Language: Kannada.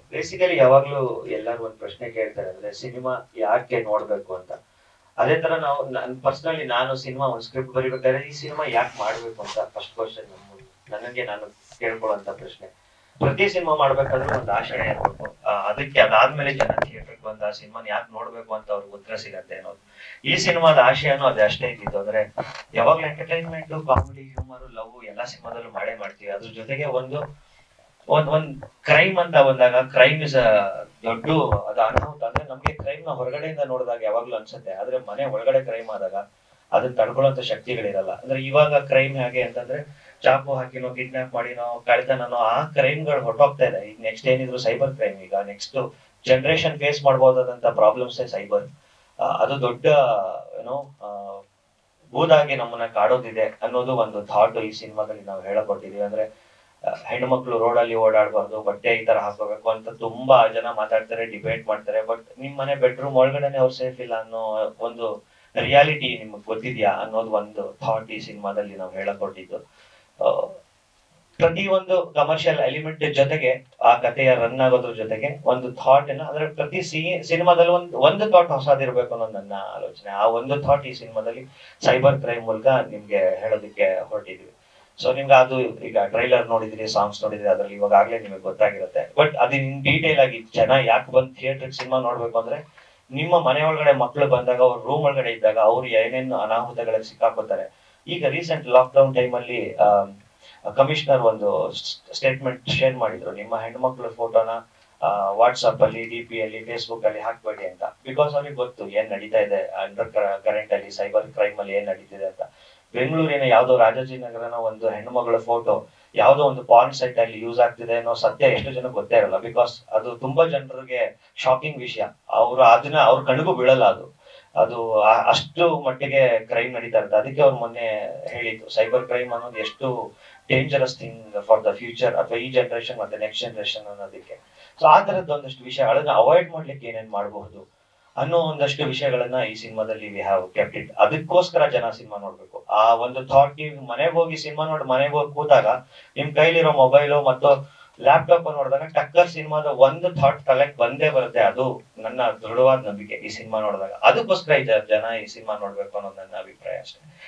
ಬೇಸಿಕಲಿ ಯಾವಾಗ್ಲೂ ಎಲ್ಲರೂ ಒಂದ್ ಪ್ರಶ್ನೆ ಕೇಳ್ತಾರೆ ಅಂದ್ರೆ ಸಿನಿಮಾ ಯಾಕೆ ನೋಡ್ಬೇಕು ಅಂತ ಅದೇ ತರ ನಾವು ನನ್ ಪರ್ಸನಲಿ ನಾನು ಸಿನಿಮಾ ಒಂದ್ ಸ್ಕ್ರಿಪ್ಟ್ ಬರಿಬೇಕಾದ್ರೆ ಈ ಸಿನಿಮಾ ಯಾಕೆ ಮಾಡ್ಬೇಕು ಅಂತ ಫಸ್ಟ್ ಕ್ವಶನ್ ನನಗೆ ನಾನು ಕೇಳ್ಕೊಳ್ಳುವಂತ ಪ್ರಶ್ನೆ ಪ್ರತಿ ಸಿನಿಮಾ ಮಾಡ್ಬೇಕಾದ್ರೆ ಒಂದು ಆಶಯ ಇರ್ಬೇಕು ಆ, ಅದಕ್ಕೆ ಅದಾದ್ಮೇಲೆ ಜನ ಥಿಯೇಟರ್ಗೆ ಬಂದ ಆ ಸಿನಿಮಾನ ಯಾಕೆ ನೋಡ್ಬೇಕು ಅಂತ ಅವ್ರಿಗೆ ಉತ್ತರ ಸಿಗತ್ತೆ ಅನ್ನೋದು ಈ ಸಿನಿಮಾದ ಆಶಯನೂ ಅದೇ ಅಷ್ಟೇ ಇದ್ದಿದ್ದು ಅಂದ್ರೆ ಯಾವಾಗ್ಲೂ ಎಂಟರ್ಟೈನ್ಮೆಂಟ್ ಕಾಮಿಡಿ ಹ್ಯೂಮರ್ ಲವ್ ಎಲ್ಲಾ ಸಿನಿಮಾದಲ್ಲೂ ಮಾಡೇ ಮಾಡ್ತೀವಿ ಅದ್ರ ಜೊತೆಗೆ ಒಂದು ಒಂದ್ ಒಂದ್ ಕ್ರೈಮ್ ಅಂತ ಬಂದಾಗ ಕ್ರೈಮ್ ಇಸ್ ದೊಡ್ಡ ಅದು ಅನಾಹುತ ಅಂದ್ರೆ ನಮ್ಗೆ ಕ್ರೈಮ್ ನ ಹೊರಗಡೆಯಿಂದ ನೋಡಿದಾಗ ಯಾವಾಗ್ಲೂ ಅನ್ಸುತ್ತೆ ಆದ್ರೆ ಮನೆ ಒಳಗಡೆ ಕ್ರೈಮ್ ಆದಾಗ ಅದನ್ನ ತಡ್ಕೊಳ್ಳೋಂತ ಶಕ್ತಿಗಳಿರಲ್ಲ ಅಂದ್ರೆ ಇವಾಗ ಕ್ರೈಮ್ ಹೇಗೆ ಅಂತಂದ್ರೆ ಚಾಕು ಹಾಕಿನೋ ಕಿಡ್ನಾಪ್ ಮಾಡಿನೋ ಕಳ್ತನನೋ ಆ ಕ್ರೈಮ್ಗಳು ಹೊರಟೋಗ್ತಾ ಇದೆ ಈಗ ನೆಕ್ಸ್ಟ್ ಏನಿದ್ರು ಸೈಬರ್ ಕ್ರೈಮ್ ಈಗ ನೆಕ್ಸ್ಟ್ ಜನರೇಷನ್ ಫೇಸ್ ಮಾಡಬಹುದಾದಂತ ಪ್ರಾಬ್ಲಮ್ಸ್ ಸೈಬರ್ ಅದು ದೊಡ್ಡ ಏನೋ ಬೂದಾಗಿ ನಮ್ಮನ್ನ ಕಾಡೋದಿದೆ ಅನ್ನೋದು ಒಂದು ಥಾಟ್ ಈ ಸಿನಿಮಾದಲ್ಲಿ ನಾವು ಹೇಳಕೊಟ್ಟಿದೀವಿ ಅಂದ್ರೆ ಆ, ಹೆಣ್ಮಕ್ಳು ರೋಡಲ್ಲಿ ಓಡಾಡಬಾರ್ದು ಬಟ್ಟೆ ಈ ತರ ಹಾಕೋಬೇಕು ಅಂತ ತುಂಬಾ ಜನ ಮಾತಾಡ್ತಾರೆ ಡಿಬೇಟ್ ಮಾಡ್ತಾರೆ ಬಟ್ ನಿಮ್ ಮನೆ ಬೆಡ್ರೂಮ್ ಒಳಗಡೆನೆ ಅವ್ರು ಸೇಫ್ ಇಲ್ಲ ಅನ್ನೋ ಒಂದು ರಿಯಾಲಿಟಿ ನಿಮ್ಗೆ ಗೊತ್ತಿದ್ಯಾ ಅನ್ನೋದು ಒಂದು ಥಾಟ್ ಈ ಸಿನಿಮಾದಲ್ಲಿ ನಾವು ಹೇಳಕೊಟ್ಟಿದ್ದು ಆ, ಪ್ರತಿ ಒಂದು ಕಮರ್ಷಿಯಲ್ ಎಲಿಮೆಂಟ್ ಜೊತೆಗೆ ಆ ಕಥೆಯ ರನ್ ಆಗೋದ್ರ ಜೊತೆಗೆ ಒಂದು ಥಾಟ್ ಅನ್ನ ಅಂದ್ರೆ ಪ್ರತಿ ಸಿ ಸಿನಿಮಾದಲ್ಲಿ ಒಂದು ಒಂದು ಥಾಟ್ ಹೊಸದಿರ್ಬೇಕು ಅನ್ನೋದು ನನ್ನ ಆಲೋಚನೆ ಆ ಒಂದು ಥಾಟ್ ಈ ಸಿನಿಮಾದಲ್ಲಿ ಸೈಬರ್ ಕ್ರೈಮ್ ಮೂಲಕ ನಿಮ್ಗೆ ಹೇಳೋದಕ್ಕೆ ಹೊರಟಿದ್ವಿ ಸೊ ನಿಮ್ಗೆ ಅದು ಈಗ ಟ್ರೈಲರ್ ನೋಡಿದ್ರಿ ಸಾಂಗ್ಸ್ ನೋಡಿದ್ರಿ ಅದ್ರಲ್ಲಿ ಇವಾಗಲೇ ನಿಮಗೆ ಗೊತ್ತಾಗಿರುತ್ತೆ ಬಟ್ ಅದನ್ನ ಡೀಟೇಲ್ ಆಗಿ ಜನ ಯಾಕೆ ಬಂದು ಥಿಯೇಟರ್ ಸಿನಿಮಾ ನೋಡ್ಬೇಕು ಅಂದ್ರೆ ನಿಮ್ಮ ಮನೆ ಒಳಗಡೆ ಮಕ್ಕಳು ಬಂದಾಗ ಅವ್ರ ರೂಮ್ ಒಳಗಡೆ ಇದ್ದಾಗ ಅವ್ರು ಏನೇನು ಅನಾಹುತಗಳಿಗೆ ಸಿಕ್ಕಾಕೋತಾರೆ ಈಗ ರೀಸೆಂಟ್ ಲಾಕ್ಡೌನ್ ಟೈಮಲ್ಲಿ ಕಮಿಷನರ್ ಒಂದು ಸ್ಟೇಟ್ಮೆಂಟ್ ಶೇರ್ ಮಾಡಿದ್ರು ನಿಮ್ಮ ಹೆಣ್ಮಕ್ಳ ಫೋಟೋನ ವಾಟ್ಸ್ಆಪ್ ಅಲ್ಲಿ ಡಿ ಪಿ ಅಲ್ಲಿ ಫೇಸ್ಬುಕ್ ಅಲ್ಲಿ ಹಾಕ್ಬೇಡಿ ಅಂತ ಬಿಕಾಸ್ ಅವ್ರಿಗೆ ಗೊತ್ತು ಏನ್ ನಡೀತಾ ಇದೆ ಅಂಡರ್ ಕರೆಂಟ್ ಅಲ್ಲಿ ಸೈಬರ್ ಕ್ರೈಮ್ ಅಲ್ಲಿ ಏನ್ ನಡೀತಿದೆ ಅಂತ ಬೆಂಗಳೂರಿನ ಯಾವ್ದೋ ರಾಜಾಜಿನಗರನ ಒಂದು ಹೆಣ್ಮಗಳ ಫೋಟೋ ಯಾವ್ದೋ ಒಂದು ಪಾರ್ನ್ ಸೈಟ್ ಅಲ್ಲಿ ಯೂಸ್ ಆಗ್ತಿದೆ ಅನ್ನೋ ಸತ್ಯ ಎಷ್ಟು ಜನ ಗೊತ್ತೇ ಇರಲ್ಲ ಬಿಕಾಸ್ ಅದು ತುಂಬಾ ಜನರಿಗೆ ಶಾಕಿಂಗ್ ವಿಷಯ ಅವರು ಅದನ್ನ ಅವ್ರ ಕಣ್ಗೂ ಬೀಳಲ್ಲ ಅದು ಅದು ಆ- ಅಷ್ಟು ಮಟ್ಟಿಗೆ ಕ್ರೈಮ್ ನಡೀತಾ ಇರುತ್ತೆ ಅದಕ್ಕೆ ಅವ್ರು ಮೊನ್ನೆ ಹೇಳಿದ್ದು ಸೈಬರ್ ಕ್ರೈಮ್ ಅನ್ನೋದು ಎಷ್ಟು dangerous thing for the future ಅಥವಾ ಈ ಜನರೇಷನ್ ಮತ್ತೆ ನೆಕ್ಸ್ಟ್ ಜನರೇಷನ್ ಅನ್ನೋದಕ್ಕೆ ಸೊ ಆ ತರದ್ದು ಒಂದಷ್ಟು ವಿಷಯಗಳನ್ನ ಅವಾಯ್ಡ್ ಮಾಡ್ಲಿಕ್ಕೆ ಏನೇನ್ ಮಾಡಬಹುದು ಅನ್ನೋ ಒಂದಷ್ಟು ವಿಷಯಗಳನ್ನ ಈ ಸಿನಿಮಾದಲ್ಲಿ ವಿ ಹ್ಯಾವ್ ಕೆಪ್ಟ್ ಇಟ್ ಅದಕ್ಕೋಸ್ಕರ ಜನ ಸಿನಿಮಾ ನೋಡ್ಬೇಕು ಆ ಒಂದು ಥಾಟ್ ನೀವು ಮನೆಗೆ ಹೋಗಿ ಸಿನಿಮಾ ನೋಡಿ ಮನೆಗೆ ಹೋಗಿ ಕೂತಾಗ ನಿಮ್ ಕೈಲಿರೋ ಮೊಬೈಲು ಮತ್ತು ಲ್ಯಾಪ್ಟಾಪ್ ನೋಡಿದಾಗ ಟಕ್ಕರ್ ಸಿನಿಮಾದ ಒಂದು ಥಾಟ್ ಕಲೆಕ್ಟ್ ಬಂದೇ ಬರುತ್ತೆ ಅದು ನನ್ನ ದೃಢವಾದ ನಂಬಿಕೆ ಈ ಸಿನಿಮಾ ನೋಡಿದಾಗ ಅದಕ್ಕೋಸ್ಕರ ಈ ಜ- ಜನ ಈ ಸಿನಿಮಾ ನೋಡ್ಬೇಕು ಅನ್ನೋದು ನನ್ನ ಅಭಿಪ್ರಾಯ ಅಷ್ಟೇ